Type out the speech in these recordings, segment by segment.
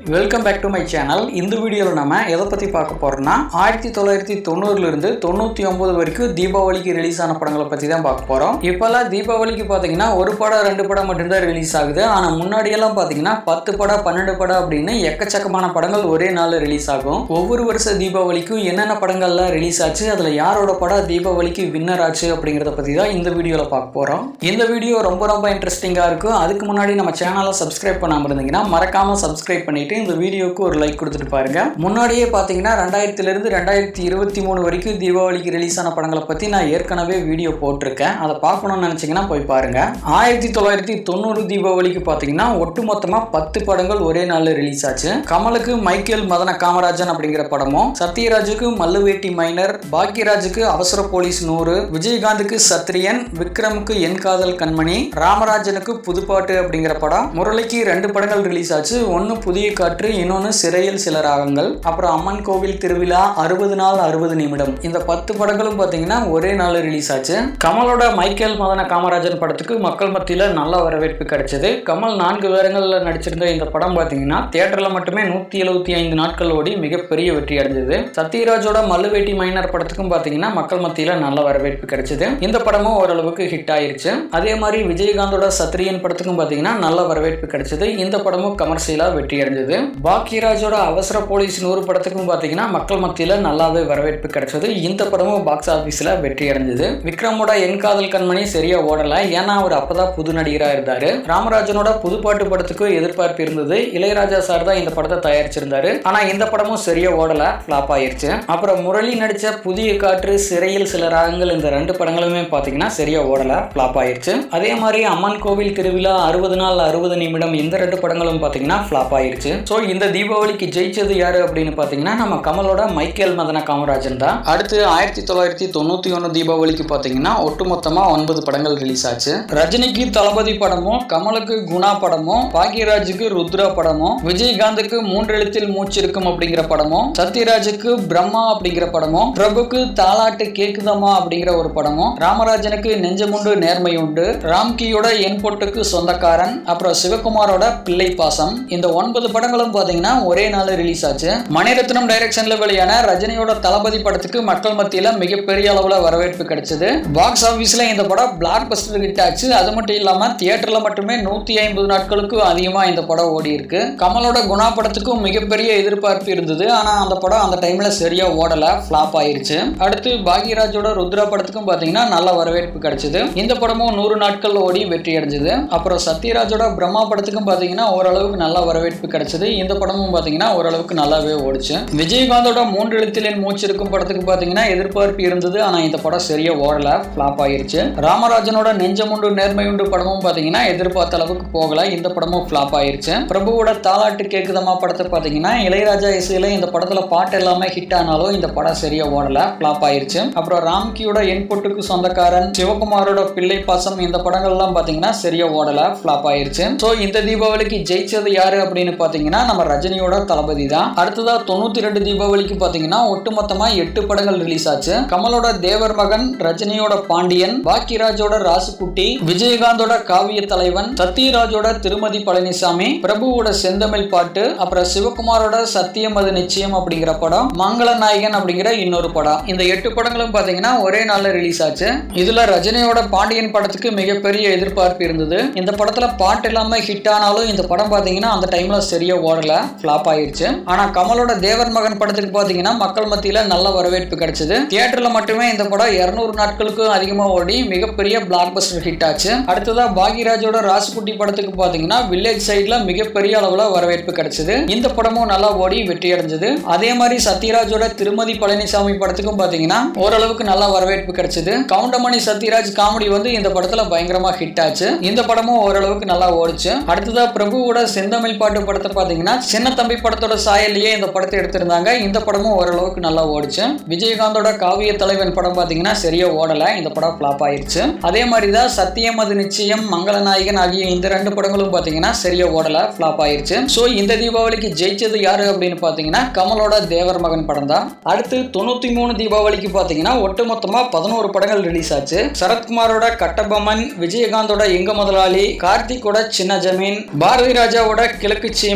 welcome back to my channel இந்த வீடியோவில் நம்ம எதை பற்றி பார்க்க போகிறோம்னா ஆயிரத்தி தொள்ளாயிரத்தி தொண்ணூறுலேருந்து தொண்ணூற்றி ஒம்பது வரைக்கும் தீபாவளிக்கு ரிலீஸ் ஆன படங்களை பற்றி தான் பார்க்க போகிறோம் இப்போல்லாம் தீபாவளிக்கு பார்த்தீங்கன்னா ஒரு படம் ரெண்டு படம் மட்டும்தான் ரிலீஸ் ஆகுது ஆனால் முன்னாடியெல்லாம் பார்த்தீங்கன்னா பத்து படம் பன்னெண்டு படம் அப்படின்னு எக்கச்சக்கமான படங்கள் ஒரே நாளில் ரிலீஸ் ஆகும் ஒவ்வொரு வருஷ தீபாவளிக்கும் என்னென்ன படங்கள்லாம் ரிலீஸ் ஆச்சு அதில் யாரோட படம் தீபாவளிக்கு வின்னர் ஆச்சு அப்படிங்கிறத பற்றி தான் இந்த வீடியோவில் பார்க்க போகிறோம் இந்த வீடியோ ரொம்ப ரொம்ப இன்ட்ரெஸ்டிங்காக இருக்கும் அதுக்கு முன்னாடி நம்ம சேனலை சப்ஸ்கிரைப் பண்ணாமல் இருந்தீங்கன்னா மறக்காமல் சப்ஸ்கிரைப் பண்ணிட்டு இந்த வீடியோக்கு ஒரு லைக் கொடுத்துட்டு பாருங்க முன்னாடியே பார்த்தீங்கன்னா ரெண்டாயிரத்திலிருந்து ரெண்டாயிரத்தி இருபத்தி மூணு வரைக்கும் தீபாவளிக்கு ரிலீஸ் ஆன படங்களை பற்றி நான் ஏற்கனவே வீடியோ போட்டிருக்கேன் அதை பார்க்கணும்னு நினச்சிங்கன்னா போய் பாருங்க ஆயிரத்தி தொள்ளாயிரத்தி தொண்ணூறு தீபாவளிக்கு பார்த்தீங்கன்னா ஒட்டுமொத்தமாக பத்து படங்கள் ஒரே நாளில் ரிலீஸ் ஆச்சு கமலுக்கு மைக்கேல் மதன காமராஜன் அப்படிங்கிற படமும் சத்யராஜுக்கு மல்லுவேட்டி மைனர் பாக்யராஜுக்கு அவசர போலீஸ் நூறு விஜயகாந்துக்கு சத்ரியன் விக்ரமுக்கு என் காதல் கண்மணி ராமராஜனுக்கு புதுப்பாட்டு அப்படிங்கிற படம் முரளிக்கு ரெண்டு படங்கள் ரிலீஸ் ஆச்சு ஒன்று புதிய காற்று இன்னொன்று சிறையில் சில ராகங்கள் அப்புறம் அம்மன் கோவில் திருவிழா அறுபது நாள் அறுபது நிமிடம் இந்த பத்து படங்களும் பார்த்தீங்கன்னா ஒரே நாள் ரிலீஸ் ஆச்சு கமலோட மைக்கேல் மதன காமராஜன் படத்துக்கு மக்கள் மத்தியில் நல்ல வரவேற்பு கிடைச்சது கமல் நான்கு வேரங்களில் நடிச்சிருந்த இந்த படம் பார்த்தீங்கன்னா தியேட்டரில் மட்டுமே நூற்றி எழுபத்தி ஐந்து நாட்கள் ஓடி மிகப்பெரிய வெற்றி அடைஞ்சது சத்யராஜோட மல்லுவேட்டி மைனர் படத்துக்கும் பார்த்தீங்கன்னா மக்கள் மத்தியில் நல்ல வரவேற்பு கிடைச்சது இந்த படமும் ஓரளவுக்கு ஹிட் ஆயிருச்சு அதே மாதிரி விஜயகாந்தோட சத்ரியன் படத்துக்கும் பார்த்தீங்கன்னா நல்ல வரவேற்பு கிடைச்சது இந்த படமும் கமர்ஷியலாக வெற்றி அடைஞ்சது பாக்யராஜோட அவசர போலீஸ் நூறு படத்துக்கும் பார்த்தீங்கன்னா மக்கள் மத்தியில் நல்லாவே வரவேற்பு கிடைச்சது இந்த படமும் பாக்ஸ் ஆஃபீஸில் வெற்றி அடைஞ்சது விக்ரமோட என் காதல் கண்மணி சரியா ஓடலை ஏன்னா அவர் அப்பதான் புது நடிகராக இருந்தாரு ராமராஜனோட புதுப்பாட்டு படத்துக்கு எதிர்பார்ப்பு இருந்தது இளையராஜா சார் தான் இந்த படத்தை தயாரிச்சிருந்தாரு ஆனா இந்த படமும் சரியா ஓடல ஃபிளாப் ஆயிருச்சு அப்புறம் முரளி நடிச்ச புதிய காற்று சிறையில் சில ராகங்கள் இந்த ரெண்டு படங்களுமே பார்த்தீங்கன்னா சரியா ஓடல ஃபிளாப் ஆயிருச்சு அதே மாதிரி அம்மன் கோவில் திருவிழா அறுபது நாள் அறுபது நிமிடம் இந்த ரெண்டு படங்களும் பார்த்தீங்கன்னா ஃபிளாப் ஆயிருச்சு ஸோ இந்த தீபாவளிக்கு ஜெயிச்சது யாரு அப்படின்னு பார்த்தீங்கன்னா நம்ம கமலோட மைக்கேல் மதன காமராஜன் தான் அடுத்து ஆயிரத்தி தொள்ளாயிரத்தி தொண்ணூற்றி ஒன்று தீபாவளிக்கு பார்த்தீங்கன்னா ஒட்டுமொத்தமாக ஒன்பது படங்கள் ரிலீஸ் ஆச்சு ரஜினிக்கு தளபதி படமும் கமலுக்கு குணா படமும் பாக்யராஜுக்கு ருத்ரா படமும் விஜயகாந்துக்கு மூன்றெழுத்தில் மூச்சிருக்கும் அப்படிங்கிற படமும் சத்யராஜுக்கு பிரம்மா அப்படிங்கிற படமும் பிரபுக்கு தாலாட்டு கேக்குதம்மா அப்படிங்கிற ஒரு படமும் ராமராஜனுக்கு நெஞ்சமுண்டு நேர்மை உண்டு ராம்கியோட என் பொட்டுக்கு சொந்தக்காரன் அப்புறம் சிவகுமாரோட பிள்ளை பாசம் இந்த ஒன்பது படங்களும் பார்த்தீங்கன்னா ஒரே நாள் ரிலீஸ் ஆச்சு மணிரத்னம் டைரக்ஷன்ல வெளியான ரஜினியோட தளபதி படத்துக்கு மக்கள் மத்தியில மிகப்பெரிய அளவுல வரவேற்பு கிடைச்சது பாக்ஸ் ஆபீஸ்ல இந்த படம் பிளாக் பஸ்டர் ஹிட் ஆச்சு அது மட்டும் இல்லாம தியேட்டர்ல மட்டுமே நூத்தி ஐம்பது நாட்களுக்கு அதிகமா இந்த படம் ஓடி இருக்கு கமலோட குணா படத்துக்கும் மிகப்பெரிய எதிர்பார்ப்பு இருந்தது ஆனா அந்த படம் அந்த டைம்ல சரியா ஓடல ஃபிளாப் ஆயிருச்சு அடுத்து பாக்யராஜோட ருத்ரா படத்துக்கும் பாத்தீங்கன்னா நல்ல வரவேற்பு கிடைச்சது இந்த படமும் நூறு நாட்கள் ஓடி வெற்றி அடைஞ்சது அப்புறம் சத்யராஜோட பிரம்மா படத்துக்கும் பாத்தீங்கன்னா ஓரளவுக்கு நல்ல வரவேற்பு கிடைச்சது இந்த படமும் பாத்தீங்கன்னா ஓரளவுக்கு நல்லாவே ஓடிச்சு விஜயகாந்தோட மூன்று எழுத்திலின் மூச்சு இருக்கும் படத்துக்கு பாத்தீங்கன்னா எதிர்பார்ப்பு இருந்தது ஆனா இந்த படம் சரியா ஓடல ஃபிளாப் ஆயிருச்சு ராமராஜனோட நெஞ்சமுண்டு நேர்மையுண்டு படமும் பாத்தீங்கன்னா எதிர்பார்த்த அளவுக்கு போகல இந்த படமும் ஃபிளாப் ஆயிருச்சு பிரபுவோட தாலாட்டு கேக்குதமா படத்தை பாத்தீங்கன்னா இளையராஜா இசையில இந்த படத்துல பாட்டு எல்லாமே ஹிட் ஆனாலும் இந்த படம் சரியா ஓடல ஃபிளாப் ஆயிருச்சு அப்புறம் ராம்கியோட என் பொட்டுக்கு சொந்தக்காரன் சிவகுமாரோட பிள்ளை பாசம் இந்த படங்கள்லாம் பாத்தீங்கன்னா சரியா ஓடல ஃபிளாப் ஆயிருச்சு ஸோ இந்த தீபாவளிக்கு ஜெயிச்சது யாரு அப்படின்னு பாத்தீங்கன்னா நம்ம ரஜினியோட தளபதி தான் அடுத்ததா தொண்ணூத்தி ரெண்டு தீபாவளிக்கு பாத்தீங்கன்னா ஒட்டுமொத்தமா எட்டு படங்கள் ரிலீஸ் ஆச்சு கமலோட தேவர் மகன் ரஜினியோட பாண்டியன் பாக்கியராஜோட ராசுகுட்டி விஜயகாந்தோட காவிய தலைவன் சத்யராஜோட திருமதி பழனிசாமி பிரபுவோட செந்தமிழ் பாட்டு அப்புறம் சிவகுமாரோட சத்தியம் அது நிச்சயம் அப்படிங்கிற படம் மங்கள நாயகன் அப்படிங்கிற இன்னொரு படம் இந்த எட்டு படங்களும் பாத்தீங்கன்னா ஒரே நாள்ல ரிலீஸ் ஆச்சு இதுல ரஜினியோட பாண்டியன் படத்துக்கு மிகப்பெரிய எதிர்பார்ப்பு இருந்தது இந்த படத்துல பாட்டு இல்லாம ஹிட் ஆனாலும் இந்த படம் பாத்தீங்கன்னா அந்த டைம்ல சரியா ஓடல ஃபிளாப் ஆயிருச்சு ஆனா கமலோட தேவர் மகன் படத்துக்கு பாத்தீங்கன்னா மக்கள் மத்தியில நல்ல வரவேற்பு கிடைச்சது தியேட்டர்ல மட்டுமே இந்த படம் இருநூறு நாட்களுக்கும் அதிகமா ஓடி மிகப்பெரிய பிளாக் பஸ்டர் ஹிட் ஆச்சு அடுத்ததா பாக்யராஜோட ராசுகுட்டி படத்துக்கு பாத்தீங்கன்னா வில்லேஜ் சைட்ல மிகப்பெரிய அளவுல வரவேற்பு கிடைச்சது இந்த படமும் நல்லா ஓடி வெற்றி அடைஞ்சது அதே மாதிரி சத்யராஜோட திருமதி பழனிசாமி படத்துக்கும் பாத்தீங்கன்னா ஓரளவுக்கு நல்லா வரவேற்பு கிடைச்சது கவுண்டமணி சத்யராஜ் காமெடி வந்து இந்த படத்துல பயங்கரமா ஹிட் ஆச்சு இந்த படமும் ஓரளவுக்கு நல்லா ஓடிச்சு அடுத்ததா பிரபுவோட செந்தமிழ் பாட்டு படத்தை பாத்தீங்கன்னா சின்ன தம்பி படத்தோட சாயல்லையே இந்த படத்தை எடுத்திருந்தாங்க இந்த படமும் ஓரளவுக்கு நல்லா ஓடிச்சு விஜயகாந்தோட காவிய தலைவன் படம் பாத்தீங்கன்னா சரியா ஓடல இந்த படம் ஃபிளாப் ஆயிருச்சு அதே மாதிரி தான் சத்தியம் அது நிச்சயம் மங்களநாயகன் ஆகிய இந்த ரெண்டு படங்களும் பாத்தீங்கன்னா சரியா ஓடல ஃபிளாப் ஆயிருச்சு ஸோ இந்த தீபாவளிக்கு ஜெயிச்சது யாரு அப்படின்னு பாத்தீங்கன்னா கமலோட தேவர் மகன் படம் தான் அடுத்து தொண்ணூத்தி மூணு தீபாவளிக்கு பாத்தீங்கன்னா ஒட்டுமொத்தமா பதினோரு படங்கள் ரிலீஸ் ஆச்சு சரத்குமாரோட கட்டபொம்மன் விஜயகாந்தோட எங்க முதலாளி கார்த்திக்கோட சின்ன ஜமீன் பாரதி ராஜாவோட கிழக்கு சீமை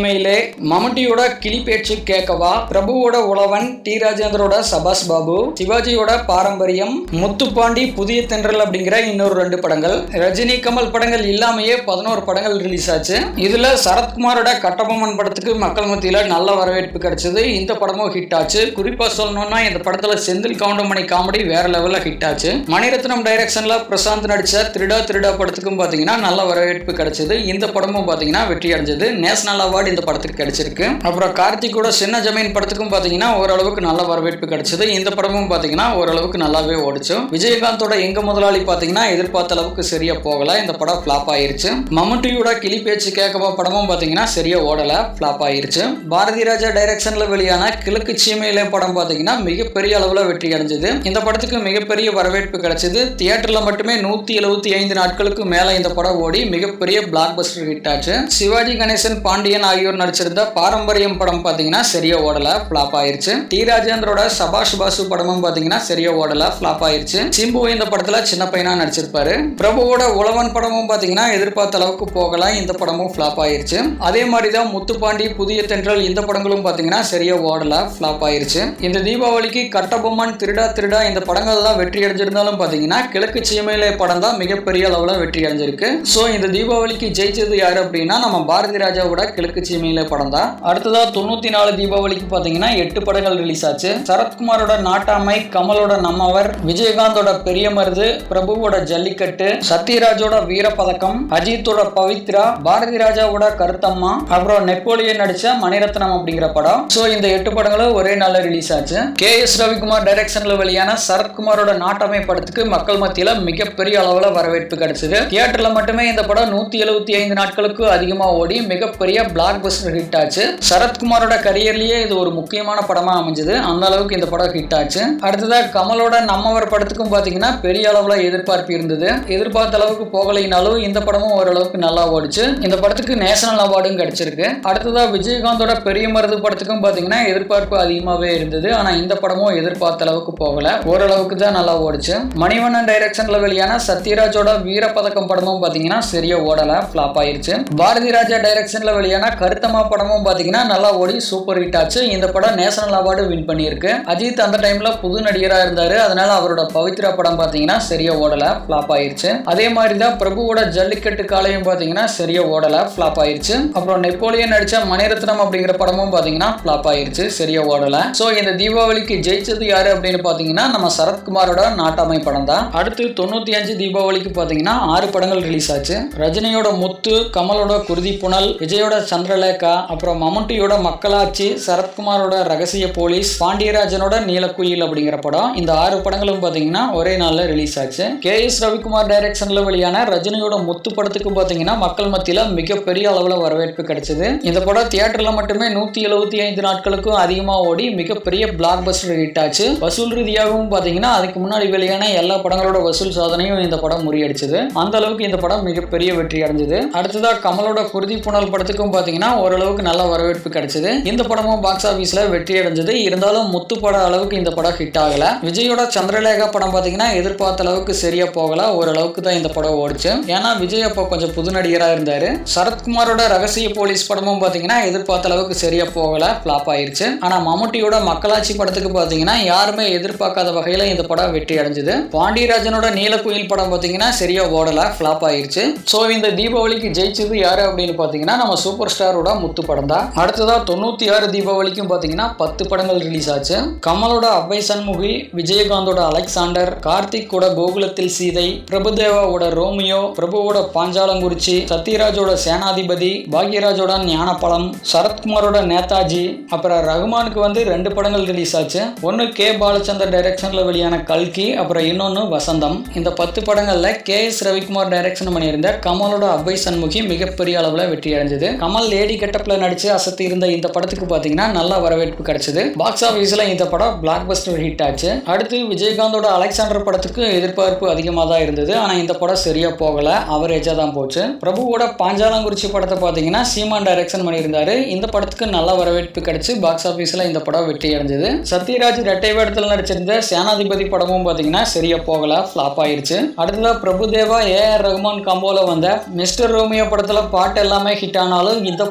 சீமையிலே மம்முட்டியோட கிளி பேச்சு கேட்கவா பிரபுவோட உழவன் டி ராஜேந்திரோட சபாஸ் பாபு சிவாஜியோட பாரம்பரியம் முத்துப்பாண்டி புதிய தென்றல் அப்படிங்கிற இன்னொரு ரெண்டு படங்கள் ரஜினி கமல் படங்கள் இல்லாமையே பதினோரு படங்கள் ரிலீஸ் ஆச்சு இதுல சரத்குமாரோட கட்டபொம்மன் படத்துக்கு மக்கள் மத்தியில நல்ல வரவேற்பு கிடைச்சது இந்த படமும் ஹிட் ஆச்சு குறிப்பா சொல்லணும்னா இந்த படத்துல செந்தில் கவுண்டமணி காமெடி வேற லெவல்ல ஹிட் ஆச்சு மணிரத்னம் டைரக்ஷன்ல பிரசாந்த் நடிச்ச திருடா திருடா படத்துக்கும் பாத்தீங்கன்னா நல்ல வரவேற்பு கிடைச்சது இந்த படமும் பாத்தீங்கன்னா வெற்றி அடைஞ்சது நேஷனல் அவார்டு இந்த படத்துக்கு கிடைச்சிருக்கு அப்புறம் கார்த்திகோட சின்ன ஜமீன் படத்துக்கும் பாத்தீங்கன்னா ஓரளவுக்கு நல்ல வரவேற்பு கிடைச்சது இந்த படமும் பாத்தீங்கன்னா ஓரளவுக்கு நல்லாவே ஓடிச்சு விஜயகாந்தோட எங்க முதலாளி பாத்தீங்கன்னா எதிர்பார்த்த அளவுக்கு சரியா போகல இந்த படம் ஃபிளாப் ஆயிருச்சு மம்முட்டியோட கிளி பேச்சு கேட்கவா படமும் பாத்தீங்கன்னா சரியா ஓடல ஃபிளாப் ஆயிருச்சு பாரதி ராஜா டைரக்ஷன்ல வெளியான கிழக்கு சீமையிலே படம் பாத்தீங்கன்னா மிகப்பெரிய அளவுல வெற்றி அடைஞ்சது இந்த படத்துக்கு மிகப்பெரிய வரவேற்பு கிடைச்சது தியேட்டர்ல மட்டுமே நூத்தி எழுபத்தி ஐந்து நாட்களுக்கு மேல இந்த படம் ஓடி மிகப்பெரிய பிளாக் பஸ்டர் ஹிட் ஆச்சு சிவாஜி கணேசன் பாண்டியன் ஆகியோர் நடிச்சிருந்த பாரம்பரியம் படம் பாத்தீங்கன்னா சரியா ஓடல ஃபிளாப் ஆயிருச்சு டி ராஜேந்திரோட சபாஷ் பாசு படமும் பாத்தீங்கன்னா சரியா ஓடல ஃபிளாப் ஆயிருச்சு சிம்பு இந்த படத்துல சின்ன பையனா நடிச்சிருப்பாரு பிரபுவோட உழவன் படமும் பாத்தீங்கன்னா எதிர்பார்த்த அளவுக்கு போகல இந்த படமும் ஃபிளாப் ஆயிருச்சு அதே மாதிரி தான் முத்துப்பாண்டி புதிய தென்றல் இந்த படங்களும் பாத்தீங்கன்னா சரியா ஓடல ஃபிளாப் ஆயிருச்சு இந்த தீபாவளிக்கு கட்டபொம்மன் திருடா திருடா இந்த படங்கள் தான் வெற்றி அடைஞ்சிருந்தாலும் பாத்தீங்கன்னா கிழக்கு சீமையிலே படம் தான் மிகப்பெரிய அளவுல வெற்றி அடைஞ்சிருக்கு ஸோ இந்த தீபாவளிக்கு ஜெயிச்சது யாரு அப்படின்னா நம்ம பாரதி ராஜாவோட கிழக்கு சீமையிலே படம் தான் அடுத்ததா தொண்ணூத்தி நாலு தீபாவளிக்கு பாத்தீங்கன்னா எட்டு படங்கள் ரிலீஸ் ஆச்சு சரத்குமாரோட நாட்டாமை கமலோட நம்மவர் விஜயகாந்தோட பெரிய மருது பிரபுவோட ஜல்லிக்கட்டு சத்யராஜோட வீரப்பதக்கம் அஜித்தோட பவித்ரா பாரதி ராஜாவோட கருத்தம்மா அப்புறம் நெப்போலியன் நடிச்ச மணிரத்னம் அப்படிங்கிற படம் ஸோ இந்த எட்டு படங்களும் ஒரே நாள்ல ரிலீஸ் ஆச்சு கே எஸ் ரவிக்குமார் டைரக்ஷன்ல வெளியான சரத்குமாரோட நாட்டாமை படத்துக்கு மக்கள் மத்தியில மிகப்பெரிய அளவுல வரவேற்பு கிடைச்சது தியேட்டர்ல மட்டுமே இந்த படம் நூத்தி எழுபத்தி ஐந்து நாட்களுக்கு அதிகமா ஓடி மிகப்பெரிய பிளாக் பஸ்டர் ஹிட் ஆச்சு சரத்குமாரோட கரியர்லயே இது ஒரு முக்கியமான படமா அமைஞ்சது அந்த அளவுக்கு இந்த படம் ஹிட் ஆச்சு அடுத்ததா கமலோட நம்மவர் படத்துக்கும் பாத்தீங்கன்னா பெரிய அளவுல எதிர்பார்ப்பு இருந்தது எதிர்பார்த்த அளவுக்கு போகலைனாலும் இந்த படமும் ஓரளவுக்கு நல்லா ஓடிச்சு இந்த படத்துக்கு நேஷனல் அவார்டும் கிடைச்சிருக்கு அடுத்ததா விஜயகாந்தோட பெரிய மருது படத்துக்கும் பாத்தீங்கன்னா எதிர்பார்ப்பு அதிகமாவே இருந்தது ஆனா இந்த படமும் எதிர்பார்த்த அளவுக்கு போகல ஓரளவுக்கு தான் நல்லா ஓடிச்சு மணிவண்ணன் டைரக்ஷன்ல வெளியான சத்யராஜோட வீரப்பதக்கம் படமும் பாத்தீங்கன்னா சரியா ஓடல ஃபிளாப் ஆயிருச்சு பாரதி ராஜா டைரக்ஷன்ல வெளியான கருத்தம்மா படமும் பாத்தீங்கன்னா நல்லா ஓடி சூப்பர் ஹிட் ஆச்சு இந்த படம் நேஷனல் அவார்டு வின் பண்ணியிருக்கு அஜித் அந்த டைம்ல புது நடிகரா இருந்தாரு அதனால அவரோட பவித்ரா படம் பாத்தீங்கன்னா சரியா ஓடல ஃபிளாப் ஆயிருச்சு அதே மாதிரி தான் பிரபுவோட ஜல்லிக்கட்டு காலையும் பாத்தீங்கன்னா சரியா ஓடல ஃபிளாப் ஆயிருச்சு அப்புறம் நெப்போலியன் நடிச்ச மணிரத்னம் அப்படிங்கிற படமும் பாத்தீங்கன்னா ஃபிளாப் ஆயிருச்சு சரியா ஓடல சோ இந்த தீபாவளிக்கு ஜெயிச்சது யாரு அப்படின்னு பாத்தீங்கன்னா நம்ம சரத்குமாரோட நாட்டாமை படம் தான் அடுத்து தொண்ணூத்தி அஞ்சு தீபாவளிக்கு பாத்தீங்கன்னா ஆறு படங்கள் ரிலீஸ் ஆச்சு ரஜினியோட முத்து கமலோட குருதி புனல் விஜயோட சந்திரலேகா அப்புறம் மம்முட்டியோட மக்களாட்சி சரத்குமாரோட ரகசிய போலீஸ் பாண்டியராஜனோட நீலக்குயில் அப்படிங்கிற படம் இந்த ஆறு படங்களும் பாத்தீங்கன்னா ஒரே நாள்ல ரிலீஸ் ஆச்சு கே எஸ் ரவிக்குமார் டைரக்ஷன்ல வெளியான ரஜினியோட முத்து படத்துக்கு பாத்தீங்கன்னா மக்கள் மத்தியில மிகப்பெரிய அளவுல வரவேற்பு கிடைச்சது இந்த படம் தியேட்டர்ல மட்டுமே நூத்தி எழுபத்தி ஐந்து நாட்களுக்கும் அதிகமா ஓடி மிகப்பெரிய பிளாக் பஸ்டர் ஹிட் ஆச்சு வசூல் ரீதியாகவும் பாத்தீங்கன்னா அதுக்கு முன்னாடி வெளியான எல்லா படங்களோட வசூல் சாதனையும் இந்த படம் முறியடிச்சது அந்த அளவுக்கு இந்த படம் மிகப்பெரிய வெற்றி அடைஞ்சது அடுத்ததா கமலோட குருதி புனல் படத்துக்கும் பாத்தீங்கன்னா ஓரளவுக்கு நல்ல வரவேற்பு கிடைச்சது இந்த படமும் பாக்ஸ் ஆபீஸ்ல வெற்றி அடைஞ்சது இருந்தாலும் முத்து பட அளவுக்கு இந்த படம் ஹிட் ஆகல விஜயோட சந்திரலேகா படம் பாத்தீங்கன்னா எதிர்பார்த்த அளவுக்கு சரியா போகல ஓரளவுக்கு தான் இந்த படம் ஓடிச்சு ஏன்னா விஜய் அப்போ கொஞ்சம் புது நடிகரா இருந்தாரு சரத்குமாரோட ரகசிய போலீஸ் படமும் பாத்தீங்கன்னா எதிர்பார்த்த அளவுக்கு சரியா போகல ஃபிளாப் ஆயிருச்சு ஆனா மம்முட்டியோட மக்களாட்சி படத்துக்கு பாத்தீங்கன்னா யாருமே எதிர்பார்க்காத வகையில இந்த படம் வெற்றி அடைஞ்சது பாண்டியராஜனோட நீலக்குயில் படம் பாத்தீங்கன்னா சரியா ஓடல ஃபிளாப் ஆயிருச்சு சோ இந்த தீபாவளிக்கு ஜெயிச்சது யாரு அப்படின்னு பாத்தீங்கன்னா நம்ம சூப்பர் ஸ்டாரோட முத்து படம் தான் அடுத்ததா தொண்ணூத்தி ஆறு தீபாவளிக்கும் பாத்தீங்கன்னா பத்து படங்கள் ரிலீஸ் ஆச்சு கமலோட அவ்வை சண்முகி விஜயகாந்தோட அலெக்சாண்டர் கார்த்திக் கூட கோகுலத்தில் சீதை பிரபுதேவாவோட ரோமியோ பிரபுவோட பாஞ்சாலங்குறிச்சி சத்யராஜோட சேனாதிபதி பாக்யராஜோட ஞானப்பழம் சரத்குமாரோட நேதாஜி அப்புறம் ரகுமானுக்கு வந்து ரெண்டு படங்கள் ரிலீஸ் ஆச்சு ஒன்னு கே பாலச்சந்தர் டைரக்ஷன்ல வெளியான கல்கி அப்புறம் இன்னொன்னு வசந்தம் இந்த பத்து படங்கள்ல கே எஸ் ரவிக்குமார் டைரக்ஷன் பண்ணியிருந்த கமலோட அவ்வை சண்முகி மிகப்பெரிய அளவுல வெற்றி அடைஞ்சது கமல் லேடி கெட்டப்ல நடிச்சு அசத்தி இருந்த இந்த படத்துக்கு பாத்தீங்கன்னா நல்ல வரவேற்பு கிடைச்சது பாக்ஸ் ஆபீஸ்ல இந்த படம் பிளாக் பஸ்டர் ஹிட் ஆச்சு அடுத்து விஜயகாந்தோட அலெக்சாண்டர் படத்துக்கு எதிர்பார்ப்பு அதிகமாக தான் இருந்தது ஆனா இந்த படம் சரியா போகல அவரேஜா தான் போச்சு பிரபுவோட பாஞ்சாலங்குறிச்சி படத்தை பாத்தீங்கன்னா சீமான் டைரக்ஷன் பண்ணியிருந்தாரு இந்த படத்துக்கு நல்ல வரவேற்பு கிடைச்சு பாக்ஸ் ஆபீஸ்ல இந்த படம் வெற்றி அடைஞ்சது சத்யராஜ் ரெட்டை வேடத்தில் நடிச்சிருந்த சேனாதிபதி படமும் பாத்தீங்கன்னா சரியா போகல ஃபிளாப் ஆயிருச்சு அடுத்ததா பிரபுதேவா ஏ ஆர் ரகுமான் காம்போல வந்த மிஸ்டர் ரோமியோ படத்துல பாட்டு எல்லாமே ஹிட் ஆனாலும் இந்த படம்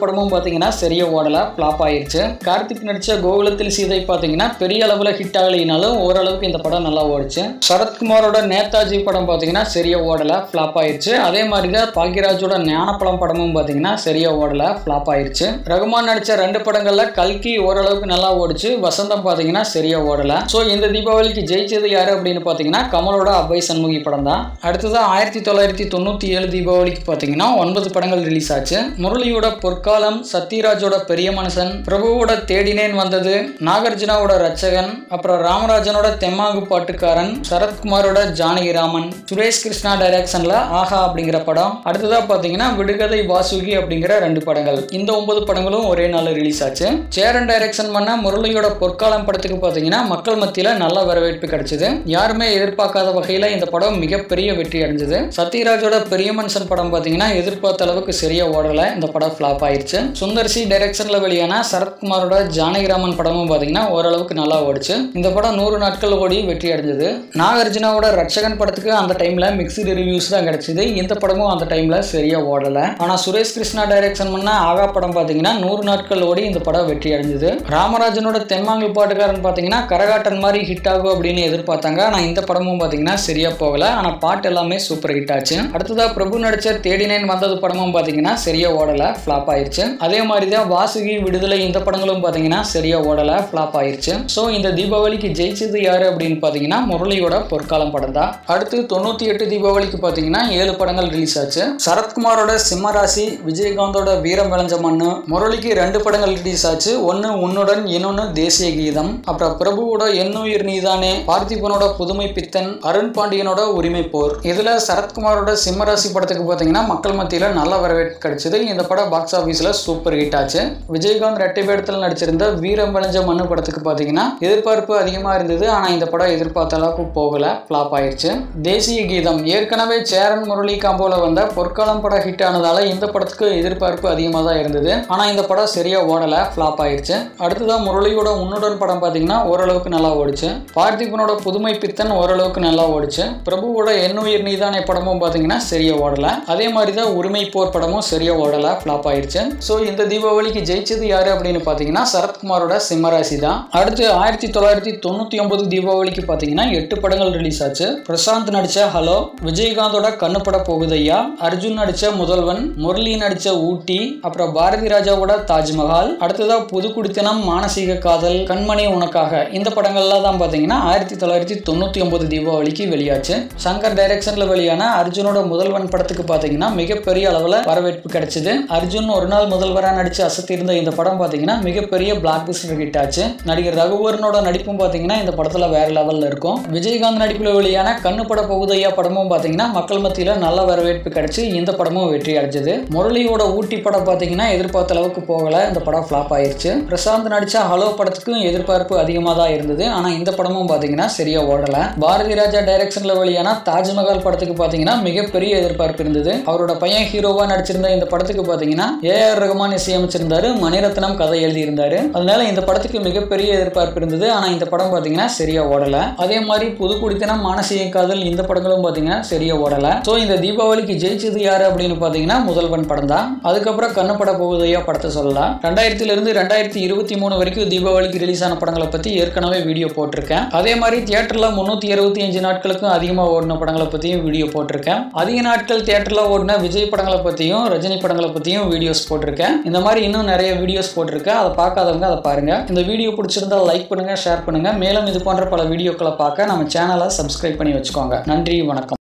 படமும் பார்த்தீங்கன்னா சரியா ஓடல ஃப்ளாப் ஆயிருச்சு கார்த்திக் நடிச்ச கோகுலத்தில் சீதை பார்த்தீங்கன்னா பெரிய அளவில் ஹிட் ஆகலைனாலும் ஓரளவுக்கு இந்த படம் நல்லா ஓடிச்சு சரத்குமாரோட நேதாஜி படம் பார்த்தீங்கன்னா சரியா ஓடல ஃப்ளாப் ஆயிருச்சு அதே மாதிரி தான் பாக்யராஜோட ஞானப்பழம் படமும் பார்த்தீங்கன்னா சரியா ஓடல ஃப்ளாப் ஆயிருச்சு ரகுமான் நடிச்ச ரெண்டு படங்கள்ல கல்கி ஓரளவுக்கு நல்லா ஓடிச்சு வசந்தம் பார்த்தீங்கன்னா சரியா ஓடல ஸோ இந்த தீபாவளிக்கு ஜெயிச்சது யாரு அப்படின்னு பார்த்தீங்கன்னா கமலோட அவ்வை சண்முகி படம் தான் அடுத்ததான் ஆயிரத்தி தொள்ளாயிரத்தி தொண்ணூற்றி ஏழு தீபாவளிக்கு பார்த்தீங்கன்னா ஒன்பது படங்கள் ரிலீஸ் ஆச்சு முரளியோட பொற்காலம் சத்யராஜோட பெரிய மனுஷன் பிரபுவோட தேடினேன் வந்தது நாகார்ஜுனாவோட ரச்சகன் அப்புறம் ராமராஜனோட தெம்மாங்கு பாட்டுக்காரன் சரத்குமாரோட ஜானகிராமன் சுரேஷ் கிருஷ்ணா டைரக்ஷன்ல ஆஹா அப்படிங்கிற படம் அடுத்ததா பார்த்தீங்கன்னா விடுகதை வாசுகி அப்படிங்கிற ரெண்டு படங்கள் இந்த ஒன்பது படங்களும் ஒரே நாள் ரிலீஸ் ஆச்சு சேரன் டைரக்ஷன் பண்ண முரளியோட பொற்காலம் படத்துக்கு பார்த்தீங்கன்னா மக்கள் மத்தியில் நல்ல வரவேற்பு கிடைச்சது யாருமே எதிர்பார்க்காத வகையில் இந்த படம் மிகப்பெரிய வெற்றி அடைஞ்சது சத்யராஜோட பெரிய மனுஷன் படம் பார்த்தீங்கன்னா எதிர்பார்த்த அளவுக்கு சரியா ஓடல இந்த படம் ஃப்ளாப் ஆயிருச்சு சுந்தர்சி டைரக்ஷன்ல வெளியான சரத்குமாரோட ஜானகிராமன் படமும் பார்த்தீங்கன்னா ஓரளவுக்கு நல்லா ஓடிச்சு இந்த படம் நூறு நாட்கள் ஓடி வெற்றி அடைஞ்சது நாகார்ஜுனாவோட ரட்சகன் படத்துக்கு அந்த டைம்ல மிக்சடு ரிவ்யூஸ் தான் கிடைச்சது இந்த படமும் அந்த டைம்ல சரியா ஓடல ஆனா சுரேஷ் கிருஷ்ணா டைரக்ஷன் பண்ண ஆகா படம் பார்த்தீங்கன்னா நூறு நாட்கள் ஓடி இந்த படம் வெற்றி அடைஞ்சது ராமராஜனோட தென்மாங்கு பாட்டுக்காரன் பார்த்தீங்கன்னா கரகாட்டன் மாதிரி ஹிட் ஆகும் அப்படின்னு எதிர்பார்த்தாங்க ஆனா இந்த படமும் பார்த்தீங்கன்னா சரியா போகல ஆனா பாட்டு எல்லாமே சூப்பர் ஹிட் ஆச்சு அடுத்ததா பிரபு நடிச்ச தேடினேன் வந்தது படமும் பார்த்தீங்கன்னா சரியா ஓடல ஃப்ளாப் ஆயிருச்சு அதே மாதிரி தான் வாசுகி விடுதலை இந்த படங்களும் பார்த்தீங்கன்னா சரியா ஓடல ஃப்ளாப் ஆயிருச்சு ஸோ இந்த தீபாவளிக்கு ஜெயிச்சது யாரு அப்படின்னு பார்த்தீங்கன்னா முரளியோட பொற்காலம் படம் தான் அடுத்து தொண்ணூத்தி எட்டு தீபாவளிக்கு பார்த்தீங்கன்னா ஏழு படங்கள் ரிலீஸ் ஆச்சு சரத்குமாரோட சிம்மராசி விஜயகாந்தோட வீரம் விளைஞ்ச மண்ணு முரளிக்கு ரெண்டு படங்கள் ரிலீஸ் ஆச்சு ஒன்னு உன்னுடன் இன்னொன்னு தேசிய கீதம் அப்புறம் பிரபுவோட எண்ணுயிர் நீதானே பார்த்திபனோட புதுமை பித்தன் அருண் பாண்டியனோட உரிமை போர் இதுல சரத்குமாரோட சிம்மராசி படத்துக்கு பார்த்தீங்கன்னா மக்கள் மத்தியில் நல்ல வரவேற்பு கிடைச்சது இந்த படம் பாக்ஸ் ஆஃபீஸில் சூப்பர் ஹிட் ஆச்சு விஜயகாந்த் ரெட்டை வேடத்தில் நடிச்சிருந்த வீரம் விளைஞ்ச மண்ணு படத்துக்கு பார்த்தீங்கன்னா எதிர்பார்ப்பு அதிகமாக இருந்தது ஆனால் இந்த படம் எதிர்பார்த்த அளவுக்கு போகல ஃப்ளாப் ஆயிருச்சு தேசிய கீதம் ஏற்கனவே சேரன் முரளி காம்போல வந்த பொற்காலம் படம் ஹிட் ஆனதால இந்த படத்துக்கு எதிர்பார்ப்பு அதிகமாக தான் இருந்தது ஆனால் இந்த படம் சரியா ஓடல ஃப்ளாப் ஆயிருச்சு அடுத்ததான் முரளியோட உன்னுடன் படம் பார்த்தீங்கன்னா ஓரளவுக்கு நல்லா ஓடிச்சு பார்த்திபனோட புதுமை பித்தன் ஓரளவுக்கு நல்லா ஓடிச்சு பிரபுவோட எண்ணுயிர் நீதானே படமும் பார்த்தீங்கன்னா சரியா ஓடல அதே மாதிரி தான் உரிமை போர் படமும் சரியா ஓடல ஃப்ளாப் ஆயிருச்சு ஸோ இந்த தீபாவளிக்கு ஜெயிச்சது யாரு அப்படின்னு பார்த்தீங்கன்னா சரத்குமாரோட சிம்மராசி தான் அடுத்து ஆயிரத்தி தொள்ளாயிரத்தி தொண்ணூற்றி ஒன்பது தீபாவளிக்கு பார்த்தீங்கன்னா எட்டு படங்கள் ரிலீஸ் ஆச்சு பிரசாந்த் நடிச்ச ஹலோ விஜயகாந்தோட கண்ணு பட போகுதையா அர்ஜுன் நடிச்ச முதல்வன் முரளி நடிச்ச ஊட்டி அப்புறம் பாரதி ராஜாவோட தாஜ்மஹால் அடுத்ததா புதுக்குடித்தனம் மானசீக காதல் கண்மணி உனக்காக இந்த படங்கள்லாம் தான் பார்த்தீங்கன்னா ஆயிரத்தி தொள்ளாயிரத்தி தொண்ணூற்றி ஒன்பது தீபாவளிக்கு வெளியாச்சு சங்கர் டைரக்ஷன்ல வெளியான அர்ஜுனோட முதல்வன் படத்துக்கு பார்த்தீங்கன்னா மிகப்பெரிய அளவில் வரவேற்பு கிடைச்சது அர்ஜுன் ஒரு நாள் முதல்வராக நடிச்சு அசத்திருந்த இந்த படம் பார்த்தீங்கன்னா மிகப்பெரிய பிளாக் பஸ்டர் ஹிட் ஆச்சு நடிகர் ரகுவரனோட நடிப்பும் பார்த்தீங்கன்னா இந்த படத்தில் வேற லெவலில் இருக்கும் விஜயகாந்த் நடிப்பில் வெளியான கண்ணு பட பகுதையா படமும் பார்த்தீங்கன்னா மக்கள் மத்தியில் நல்ல வரவேற்பு கிடைச்சு இந்த படமும் வெற்றி அடைஞ்சது முரளியோட ஊட்டி படம் பார்த்தீங்கன்னா எதிர்பார்த்த அளவுக்கு போகல இந்த படம் ஃப்ளாப் ஆயிருச்சு பிரசாந்த் நடிச்ச ஹலோ படத்துக்கும் எதிர்பார்ப்பு அதிகமாக தான் இருந்தது ஆனால் இந்த படமும் பார்த்தீங்கன்னா சரியா ஓடல பாரதி ராஜா டைரக்ஷன்ல வெளியான தாஜ்மஹால் படத்துக்கு பார்த்தீங்கன்னா மிகப்பெரிய எதிர்பார்ப்பு இருந்தது அவரோட பையன் ஹீரோவா நடிச்சிருந்த இந்த படத்துக்கு பார்த்தீங்கன்னா ஏஆர் ரகுமான் இசையமைச்சிருந்தாரு மணிரத்னம் கதை எழுதியிருந்தாரு அதனால இந்த படத்துக்கு மிகப்பெரிய எதிர்பார்ப்பு இருந்தது ஆனால் இந்த படம் பார்த்தீங்கன்னா சரியா ஓடல அதே மாதிரி புதுக்குடித்தனம் மானசீக காதல் இந்த படங்களும் பார்த்தீங்கன்னா சரியா ஓடல ஸோ இந்த தீபாவளிக்கு ஜெயிச்சது யாரு அப்படின்னு பார்த்தீங்கன்னா முதல்வன் படம் தான் அதுக்கப்புறம் கண்ணப்பட போகுதையா படத்தை சொல்லலாம் ரெண்டாயிரத்துல இருந்து ரெண்டாயிரத்தி இருபத்தி மூணு வரைக்கும் தீபாவளிக்கு ரிலீஸ் ஆன படங்களை பத்தி ஏற்கனவே வீடியோ போட்டிருக்கேன் அதே மாதிரி தியேட்டர்ல முன்னூத்தி இருபத்தி அஞ்சு நாட்களுக்கும் அதிகமா ஓடின படங்களை பத்தியும் வீடியோ போட்டிருக்கேன் அதிக நாட்கள் தியேட்டர்ல ஓடின விஜய் படங்களை பத்தியும் ரஜினி படங்களை பத்தியும் வீடியோஸ் போட்டிருக்கேன் இந்த மாதிரி இன்னும் நிறைய வீடியோஸ் போட்டிருக்கேன் அதை பார்க்காதவங்க அதை பாருங்க இந்த வீடியோ பிடிச்சிருந்தா லைக் பண்ணுங்க ஷேர் பண்ணுங்க மேலும் இது போன்ற பல வீடியோக்களை பார்க்க நம்ம சேனலை சப்ஸ்கிரைப் பண்ணி வச்சுக்கோங்க நன்றி வணக்கம்